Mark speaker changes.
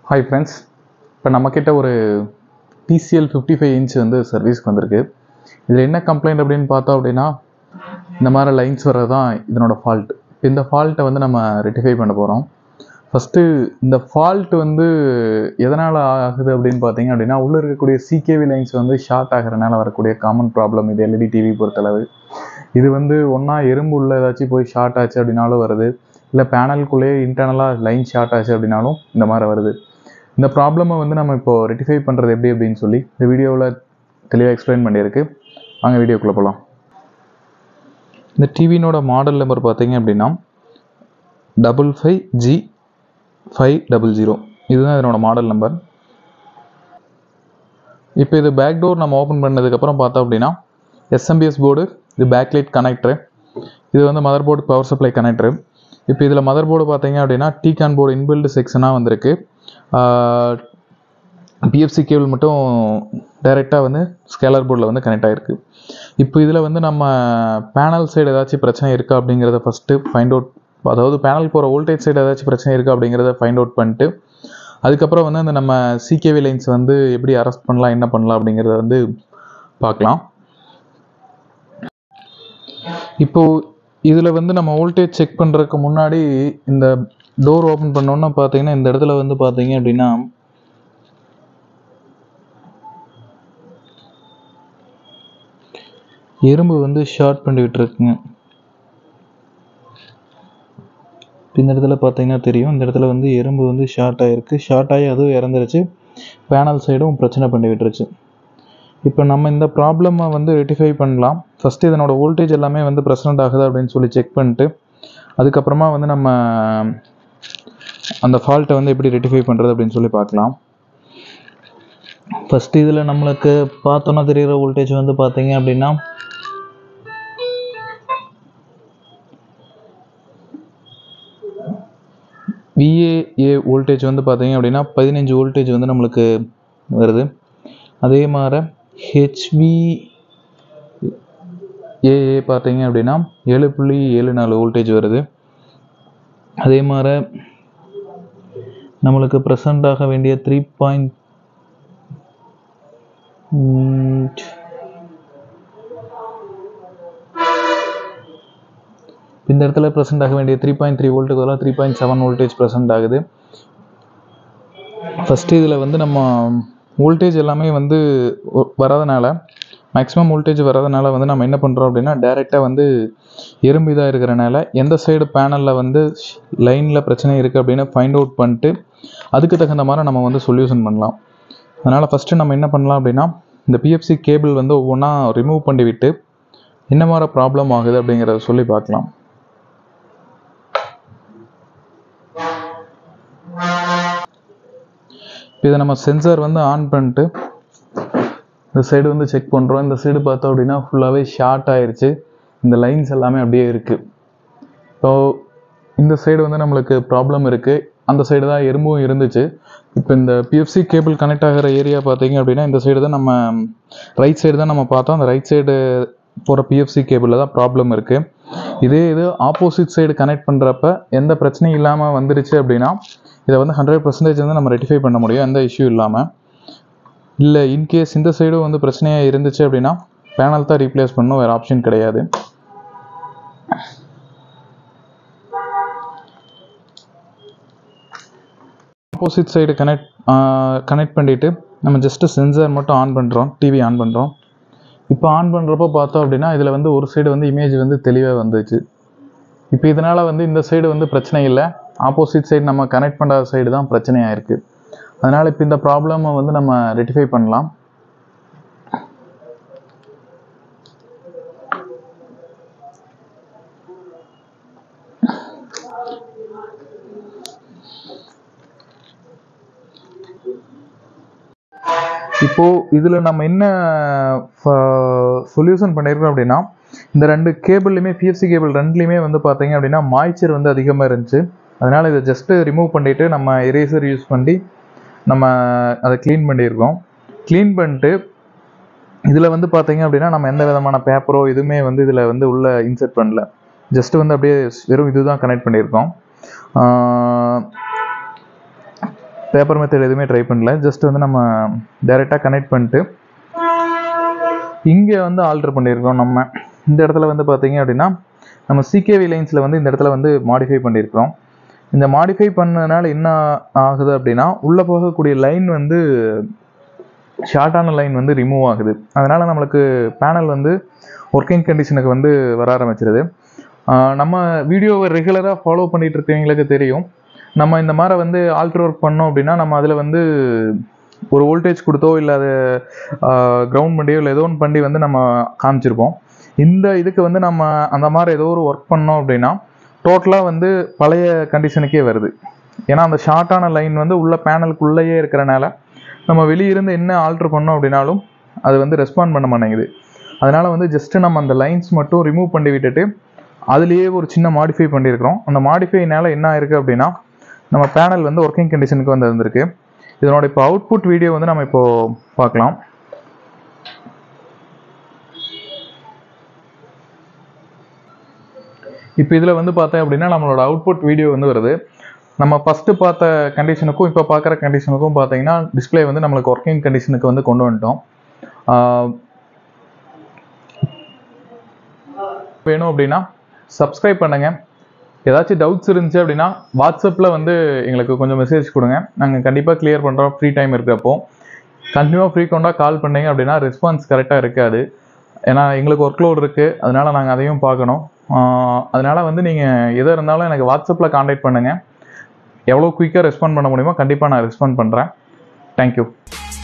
Speaker 1: hi friends இப்போ நம்மக்கிட்ட ஒரு டிசிஎல் ஃபிஃப்டி ஃபைவ் இன்ச் வந்து சர்வீஸ்க்கு வந்திருக்கு இதில் என்ன கம்ப்ளைண்ட் அப்படின்னு பார்த்தோம் அப்படின்னா இந்த மாதிரி லைன்ஸ் வர்றது தான் இதனோட ஃபால்ட் இந்த ஃபால்ட்டை வந்து நம்ம ரெட்டிஃபை பண்ண போகிறோம் ஃபஸ்ட்டு இந்த ஃபால்ட் வந்து எதனால் ஆகுது அப்படின்னு பார்த்தீங்க அப்படின்னா உள்ளே இருக்கக்கூடிய சிகேவி லைன்ஸ் வந்து ஷார்ட் ஆகிறனால வரக்கூடிய காமன் ப்ராப்ளம் இது எல்இடி டிவி பொறுத்தளவு இது வந்து ஒன்றா எறும்பு உள்ள ஏதாச்சும் போய் ஷார்ட் ஆச்சு அப்படின்னாலும் வருது இல்லை பேனலுக்குள்ளேயே இன்டர்னலாக லைன் ஷார்ட் ஆச்சு அப்படின்னாலும் இந்த மாதிரி வருது இந்த ப்ராப்ளமை வந்து நம்ம இப்போ ரெட்டிஃபை பண்ணுறது எப்படி அப்படின்னு சொல்லி இந்த வீடியோவில் தெளிவாக எக்ஸ்பிளைன் பண்ணியிருக்கு வாங்க வீடியோக்குள்ளே போகலாம் இந்த டிவினோட மாடல் நம்பர் பார்த்தீங்க அப்படின்னா double five G five double zero இதுதான் இதனோட மாடல் நம்பர் இப்போ இது பேக் டோர் நம்ம ஓப்பன் பண்ணதுக்கப்புறம் பார்த்தோம் அப்படின்னா எஸ்எம்பிஎஸ் போர்டு இது பேக்லைட் கனெக்டரு இது வந்து mother board power supply connector இப்போ இதில் மதர் போர்டு பார்த்தீங்க அப்படின்னா டீகான் போர்டு இன்பில்டு செக்ஷனாக வந்திருக்கு பிஎஃப்சி கேபிள் மட்டும் டைரெக்டாக வந்து ஸ்கேலர் போர்டில் வந்து கனெக்ட் ஆகிருக்கு இப்போ இதில் வந்து நம்ம பேனல் சைடு ஏதாச்சும் பிரச்சனை இருக்கா அப்படிங்கிறத ஃபஸ்ட்டு ஃபைண்ட் அவுட் அதாவது பேனல் போகிற வோல்டேஜ் சைடு ஏதாச்சும் பிரச்சனை இருக்கா அப்படிங்கிறத ஃபைண்ட் அவுட் பண்ணிட்டு அதுக்கப்புறம் வந்து அந்த நம்ம சிகேவி லைன்ஸ் வந்து எப்படி அரெஸ்ட் பண்ணலாம் என்ன பண்ணலாம் அப்படிங்கிறத வந்து பார்க்கலாம் இப்போது இதில் வந்து நம்ம வோல்டேஜ் செக் பண்ணுறதுக்கு முன்னாடி இந்த டோர் ஓப்பன் பண்ணோன்னா பார்த்தீங்கன்னா இந்த இடத்துல வந்து பார்த்தீங்க அப்படின்னா எறும்பு வந்து ஷார்ட் பண்ணி விட்டுருக்குங்க இந்த இடத்துல பார்த்தீங்கன்னா தெரியும் இந்த இடத்துல வந்து எறும்பு வந்து ஷார்ட் ஆகிருக்கு ஷார்ட் ஆகி அதுவும் இறந்துருச்சு பேனல் சைடும் பிரச்சனை பண்ணி விட்டுருச்சு இப்போ நம்ம இந்த ப்ராப்ளமை வந்து ரெட்டிஃபை பண்ணலாம் ஃபஸ்ட்டு இதனோட வோல்டேஜ் எல்லாமே வந்து ப்ரெசன்ட் ஆகுது அப்படின்னு சொல்லி செக் பண்ணிட்டு அதுக்கப்புறமா வந்து நம்ம அந்த ஃபால்ட்டை வந்து எப்படி ரெட்டிஃபை பண்ணுறது அப்படின்னு சொல்லி பார்க்கலாம் ஃபஸ்ட்டு இதில் நம்மளுக்கு பார்த்தோன்னா தெரிகிற வோல்டேஜ் வந்து பார்த்தீங்க அப்படின்னா விஏஏ வோல்டேஜ் வந்து பார்த்தீங்க அப்படின்னா பதினஞ்சு வோல்டேஜ் வந்து நம்மளுக்கு வருது அதே மாதிரி ஹெச்வி ஏஏ பார்த்தீங்க அப்படின்னா ஏழு புள்ளி ஏழு நாலு வோல்டேஜ் வருது அதே மாதிரி நம்மளுக்கு ப்ரெசண்ட் ஆக வேண்டிய த்ரீ பாயிண்ட் இந்த இடத்துல ப்ரெசென்ட் ஆக வேண்டிய த்ரீ பாயிண்ட் த்ரீ வோல்ட்டுக்கு பதிலாக three point seven voltage present ஆகுது ஃபஸ்ட்டு இதில் வந்து நம்ம வோல்டேஜ் எல்லாமே வந்து வராதனால மேக்ஸிமம் வோல்டேஜ் வராதனால வந்து நம்ம என்ன பண்ணுறோம் அப்படின்னா டேரெக்டாக வந்து எறும்பு இதாக இருக்கிறனால எந்த சைடு பேனலில் வந்து லைனில் பிரச்சனை இருக்குது அப்படின்னு ஃபைண்ட் அவுட் பண்ணிட்டு அதுக்கு தகுந்த மாதிரி நம்ம வந்து சொல்யூஷன் பண்ணலாம் அதனால் ஃபஸ்ட்டு நம்ம என்ன பண்ணலாம் அப்படின்னா இந்த பிஎஃப்சி கேபிள் வந்து ஒவ்வொன்றா ரிமூவ் பண்ணி விட்டு என்ன மாதிரி ப்ராப்ளம் ஆகுது அப்படிங்கிறத சொல்லி பார்க்கலாம் இதை நம்ம சென்சார் வந்து ஆன் பண்ணிட்டு இந்த சைடு வந்து செக் பண்ணுறோம் இந்த சைடு பார்த்தோம் அப்படின்னா ஃபுல்லாகவே ஷார்ட் ஆயிடுச்சு இந்த லைன்ஸ் எல்லாமே அப்படியே இருக்குது ஸோ இந்த சைடு வந்து நம்மளுக்கு ப்ராப்ளம் இருக்குது அந்த சைடு தான் எறும்பும் இருந்துச்சு இப்போ இந்த பிஎஃப்சி கேபிள் கனெக்ட் ஆகிற ஏரியா பார்த்தீங்க அப்படின்னா இந்த சைடு தான் நம்ம ரைட் சைடு தான் நம்ம பார்த்தோம் அந்த ரைட் சைடு போகிற பிஎஃப்சி கேபிளில் தான் ப்ராப்ளம் இருக்குது இதே இது ஆப்போசிட் சைடு கனெக்ட் பண்ணுறப்ப எந்த பிரச்சனையும் இல்லாமல் வந்துருச்சு அப்படின்னா இதை வந்து ஹண்ட்ரட் பர்சன்டேஜ் வந்து நம்ம ரெட்டிஃபை பண்ண முடியும் எந்த இஷ்யூ இல்லாமல் இல்லை இன்கேஸ் இந்த சைடும் வந்து பிரச்சனையாக இருந்துச்சு அப்படின்னா பேனல் தான் ரீப்ளேஸ் பண்ணணும் வேறு ஆப்ஷன் கிடையாது ஆப்போசிட் சைடு கனெக்ட் கனெக்ட் பண்ணிவிட்டு நம்ம ஜஸ்ட்டு சென்சார் மட்டும் ஆன் பண்ணுறோம் டிவி ஆன் பண்ணுறோம் இப்போ ஆன் பண்ணுறப்போ பார்த்தோம் அப்படின்னா இதில் வந்து ஒரு சைடு வந்து இமேஜ் வந்து தெளிவாக வந்துச்சு இப்போ இதனால் வந்து இந்த சைடு வந்து பிரச்சனை இல்லை ஆப்போசிட் சைடு நம்ம கனெக்ட் பண்ணாத சைடு தான் பிரச்சனையாக இருக்குது அதனால் இப்போ இந்த ப்ராப்ளமை வந்து நம்ம ரெட்டிஃபை பண்ணலாம் இப்போது இதில் நம்ம என்ன சொல்யூஷன் பண்ணியிருக்கோம் அப்படின்னா இந்த ரெண்டு கேபிள்லையுமே பிஎஃப்சி கேபிள் ரெண்டுலேயுமே வந்து பார்த்தீங்க அப்படின்னா மாய்ச்சர் வந்து அதிகமாக இருந்துச்சு அதனால் இதை ஜஸ்ட்டு ரிமூவ் பண்ணிவிட்டு நம்ம எரேசர் யூஸ் பண்ணி நம்ம அதை க்ளீன் பண்ணியிருக்கோம் க்ளீன் பண்ணிட்டு இதில் வந்து பார்த்தீங்க அப்படின்னா நம்ம எந்த விதமான பேப்பரோ எதுவுமே வந்து இதில் வந்து உள்ளே இன்சர்ட் பண்ணல ஜஸ்ட் வந்து அப்படியே வெறும் இதுதான் கனெக்ட் பண்ணியிருக்கோம் பேப்பர் மெத்தட் எதுவுமே ட்ரை பண்ணல ஜஸ்ட் வந்து நம்ம டைரெக்டாக கனெக்ட் பண்ணிட்டு இங்கே வந்து ஆல்டர் பண்ணியிருக்கோம் நம்ம இந்த இடத்துல வந்து பார்த்தீங்க அப்படின்னா நம்ம சிகேவி லைன்ஸில் வந்து இந்த இடத்துல வந்து மாடிஃபை பண்ணியிருக்கிறோம் இந்த மாடிஃபை பண்ணதுனால என்ன ஆகுது அப்படின்னா உள்ளே போகக்கூடிய லைன் வந்து ஷார்ட்டான லைன் வந்து ரிமூவ் ஆகுது அதனால் நம்மளுக்கு பேனல் வந்து ஒர்க்கிங் கண்டிஷனுக்கு வந்து வர ஆரம்பிச்சிருது ஆஹ் நம்ம வீடியோவை ரெகுலராக ஃபாலோ பண்ணிட்டு இருக்கவங்களுக்கு தெரியும் நம்ம இந்த மாதிரி வந்து ஆல்ட்ரு ஒர்க் பண்ணோம் அப்படின்னா நம்ம அதில் வந்து ஒரு வோல்டேஜ் கொடுத்தோ இல்லை அது கிரவுண்ட் பண்ணியோ இல்லை ஏதோ ஒன்று பண்ணி வந்து நம்ம காமிச்சிருப்போம் இந்த இதுக்கு வந்து நம்ம அந்த மாதிரி ஏதோ ஒரு ஒர்க் பண்ணோம் அப்படின்னா டோட்டலாக வந்து பழைய கண்டிஷனுக்கே வருது ஏன்னா அந்த ஷார்ட்டான லைன் வந்து உள்ள பேனலுக்குள்ளேயே இருக்கிறனால நம்ம வெளியிருந்து என்ன ஆல்ட்ரு பண்ணோம் அப்படின்னாலும் அது வந்து ரெஸ்பாண்ட் பண்ண மாட்டேங்குது அதனால வந்து ஜஸ்ட்டு நம்ம அந்த லைன்ஸ் மட்டும் ரிமூவ் பண்ணி விட்டுட்டு அதுலேயே ஒரு சின்ன மாடிஃபை பண்ணியிருக்கிறோம் அந்த மாடிஃபைனால என்ன ஆயிருக்கு அப்படின்னா நம்ம பேனல் வந்து ஒர்க்கிங் கண்டிஷனுக்கு வந்து வந்திருக்கு இதனோட இப்போ அவுட்புட் வீடியோ வந்து நம்ம இப்போ பார்க்கலாம் இப்போ இதில் வந்து பார்த்தேன் அப்படின்னா நம்மளோட அவுட்புட் வீடியோ வந்து வருது நம்ம ஃபஸ்ட்டு பார்த்த கண்டிஷனுக்கும் இப்போ பார்க்குற கண்டிஷனுக்கும் பார்த்தீங்கன்னா டிஸ்ப்ளே வந்து நம்மளுக்கு ஒர்க்கிங் கண்டிஷனுக்கு வந்து கொண்டு வந்துட்டோம் ஆஹ் வேணும் அப்படின்னா சப்ஸ்கிரைப் பண்ணுங்க ஏதாச்சும் டவுட்ஸ் இருந்துச்சு அப்படின்னா வாட்ஸ்அப்பில் வந்து எங்களுக்கு கொஞ்சம் மெசேஜ் கொடுங்க நாங்கள் கண்டிப்பாக கிளியர் பண்ணுறோம் ஃப்ரீ டைம் இருக்கிறப்போ கண்டினியூவாக ஃப்ரீக்வெண்ட்டாக கால் பண்ணீங்க அப்படின்னா ரெஸ்பான்ஸ் கரெக்டாக இருக்காது ஏன்னா எங்களுக்கு ஒர்க் லோட் இருக்குது அதனால் நாங்கள் அதையும் பார்க்கணும் ஆஹ் அதனால வந்து நீங்கள் எதாக இருந்தாலும் எனக்கு வாட்ஸ்அப்பில் காண்டாக்ட் பண்ணுங்கள் எவ்வளோ குயிக்காக ரெஸ்பாண்ட் பண்ண முடியுமோ கண்டிப்பாக நான் ரெஸ்பாண்ட் பண்ணுறேன் தேங்க்யூ